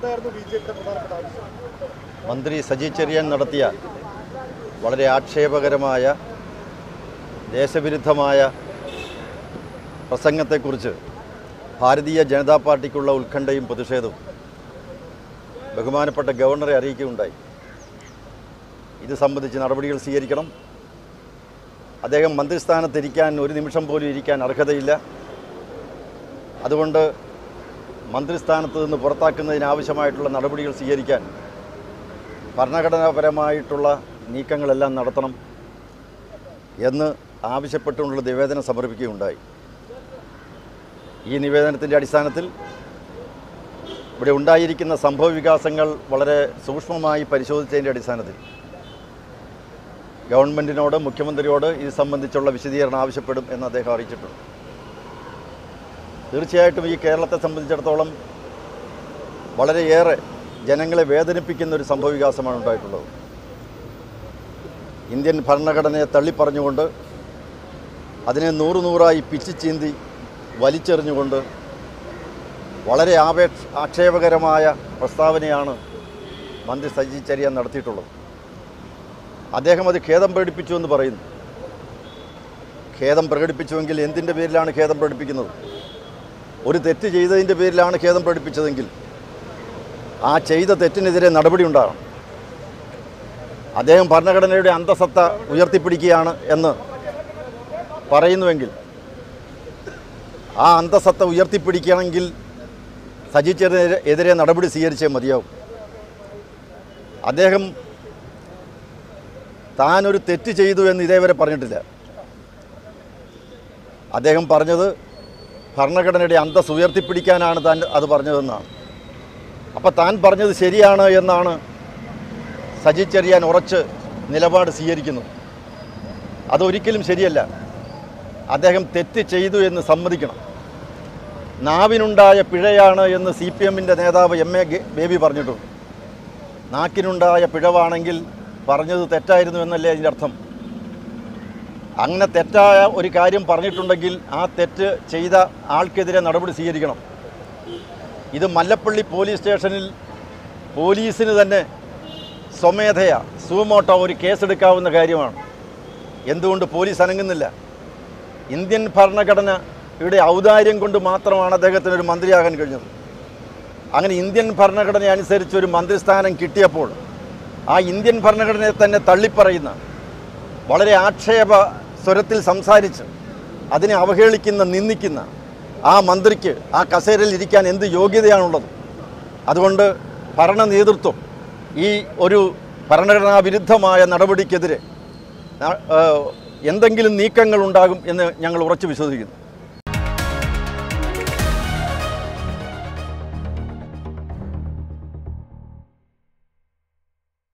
എന്തായിരുന്നു B J പിയുടെ പ്രധാനപ്പെട്ട ആവശ്യം മന്ത്രി സജി ചെറിയാൻ നടത്തിയ വളരെ ആക്ഷേപകരമായ ദേശവിരുദ്ധമായ പ്രസംഗത്തെക്കുറിച്ച് ഭാരതീയ ജനതാ പാർട്ടിക്കുള്ള ഉത്കണ്ഠയും പ്രതിഷേധവും ബഹുമാനപ്പെട്ട ഗവർണറെ അറിയിക്കുകയുണ്ടായി ഇത് സംബന്ധിച്ച് നടപടികൾ സ്വീകരിക്കണം അദ്ദേഹം മന്ത്രിസ്ഥാനത്തിരിക്കാൻ ഒരു നിമിഷം പോലും ഇരിക്കാൻ അർഹതയില്ല അതുകൊണ്ട് മന്ത്രിസ്ഥാനത്ത് നിന്ന് പുറത്താക്കുന്നതിനാവശ്യമായിട്ടുള്ള നടപടികൾ സ്വീകരിക്കാൻ ഭരണഘടനാപരമായിട്ടുള്ള നീക്കങ്ങളെല്ലാം നടത്തണം എന്ന് ആവശ്യപ്പെട്ടുകൊണ്ടുള്ള നിവേദനം സമർപ്പിക്കുകയുണ്ടായി ഈ നിവേദനത്തിൻ്റെ അടിസ്ഥാനത്തിൽ ഇവിടെ ഉണ്ടായിരിക്കുന്ന സംഭവ വികാസങ്ങൾ വളരെ സൂക്ഷ്മമായി പരിശോധിച്ചതിൻ്റെ അടിസ്ഥാനത്തിൽ ഗവൺമെൻറ്റിനോട് മുഖ്യമന്ത്രിയോട് ഇത് സംബന്ധിച്ചുള്ള വിശദീകരണം ആവശ്യപ്പെടും എന്ന് അദ്ദേഹം അറിയിച്ചിട്ടുണ്ട് തീർച്ചയായിട്ടും ഈ കേരളത്തെ സംബന്ധിച്ചിടത്തോളം വളരെയേറെ ജനങ്ങളെ വേദനിപ്പിക്കുന്ന ഒരു സംഭവവികാസമാണ് ഉണ്ടായിട്ടുള്ളത് ഇന്ത്യൻ ഭരണഘടനയെ തള്ളിപ്പറഞ്ഞുകൊണ്ട് അതിനെ നൂറ് നൂറായി പിച്ചു ചീന്തി വലിച്ചെറിഞ്ഞുകൊണ്ട് വളരെ ആപേക്ഷ ആക്ഷേപകരമായ പ്രസ്താവനയാണ് മന്ത്രി സജി ചരിയാൻ നടത്തിയിട്ടുള്ളത് അദ്ദേഹം അത് ഖേദം പ്രകടിപ്പിച്ചു എന്ന് പറയുന്നു ഖേദം പ്രകടിപ്പിച്ചുവെങ്കിൽ എന്തിൻ്റെ പേരിലാണ് ഖേദം പ്രകടിപ്പിക്കുന്നത് ഒരു തെറ്റ് ചെയ്തതിൻ്റെ പേരിലാണ് ഖേദം പ്രകടിപ്പിച്ചതെങ്കിൽ ആ ചെയ്ത തെറ്റിനെതിരെ നടപടി ഉണ്ടാകണം അദ്ദേഹം ഭരണഘടനയുടെ അന്തസത്ത ഉയർത്തിപ്പിടിക്കുകയാണ് എന്ന് പറയുന്നുവെങ്കിൽ ആ അന്തസത്ത ഉയർത്തിപ്പിടിക്കണമെങ്കിൽ സജിച്ചതിനെതിരെ എതിരെ നടപടി സ്വീകരിച്ചേ മതിയാവും അദ്ദേഹം താനൊരു തെറ്റ് ചെയ്തു എന്ന് ഇതേവരെ പറഞ്ഞിട്ടില്ല അദ്ദേഹം പറഞ്ഞത് ഭരണഘടനയുടെ അന്തസ് ഉയർത്തിപ്പിടിക്കാനാണ് താൻ അത് പറഞ്ഞതെന്നാണ് അപ്പോൾ താൻ പറഞ്ഞത് ശരിയാണ് എന്നാണ് സജി ചെറിയാൻ ഉറച്ച് നിലപാട് സ്വീകരിക്കുന്നത് അതൊരിക്കലും ശരിയല്ല അദ്ദേഹം തെറ്റ് ചെയ്തു എന്ന് സമ്മതിക്കണം നാവിനുണ്ടായ പിഴയാണ് എന്ന് സി പി എമ്മിൻ്റെ നേതാവ് എം എ ബേബി പറഞ്ഞിട്ടുണ്ട് നാക്കിനുണ്ടായ പിഴവാണെങ്കിൽ പറഞ്ഞത് തെറ്റായിരുന്നു എന്നല്ലേ അതിൻ്റെ അർത്ഥം അങ്ങനെ തെറ്റായ ഒരു കാര്യം പറഞ്ഞിട്ടുണ്ടെങ്കിൽ ആ തെറ്റ് ചെയ്ത ആൾക്കെതിരെ നടപടി സ്വീകരിക്കണം ഇത് മല്ലപ്പള്ളി പോലീസ് സ്റ്റേഷനിൽ പോലീസിന് തന്നെ സ്വമേധയാ സുമോട്ടോ ഒരു കേസെടുക്കാവുന്ന കാര്യമാണ് എന്തുകൊണ്ട് പോലീസ് അനങ്ങുന്നില്ല ഇന്ത്യൻ ഭരണഘടനയുടെ ഔദാര്യം കൊണ്ട് മാത്രമാണ് അദ്ദേഹത്തിന് ഒരു മന്ത്രിയാകാൻ കഴിഞ്ഞത് അങ്ങനെ ഇന്ത്യൻ ഭരണഘടന അനുസരിച്ച് ഒരു മന്ത്രിസ്ഥാനം കിട്ടിയപ്പോൾ ആ ഇന്ത്യൻ ഭരണഘടനയെ തന്നെ തള്ളിപ്പറയുന്ന വളരെ ആക്ഷേപ സ്വരത്തിൽ സംസാരിച്ച് അതിനെ അവഹേളിക്കുന്ന നിന്ദിക്കുന്ന ആ മന്ത്രിക്ക് ആ കസേരയിൽ ഇരിക്കാൻ എന്ത് യോഗ്യതയാണുള്ളത് അതുകൊണ്ട് ഭരണ നേതൃത്വം ഈ ഒരു ഭരണഘടനാ വിരുദ്ധമായ നടപടിക്കെതിരെ ആ, എന്തെങ്കിലും നീക്കങ്ങൾ ഉണ്ടാകും എന്ന് ഞങ്ങൾ ഉറച്ചു വിശ്വസിക്കുന്നു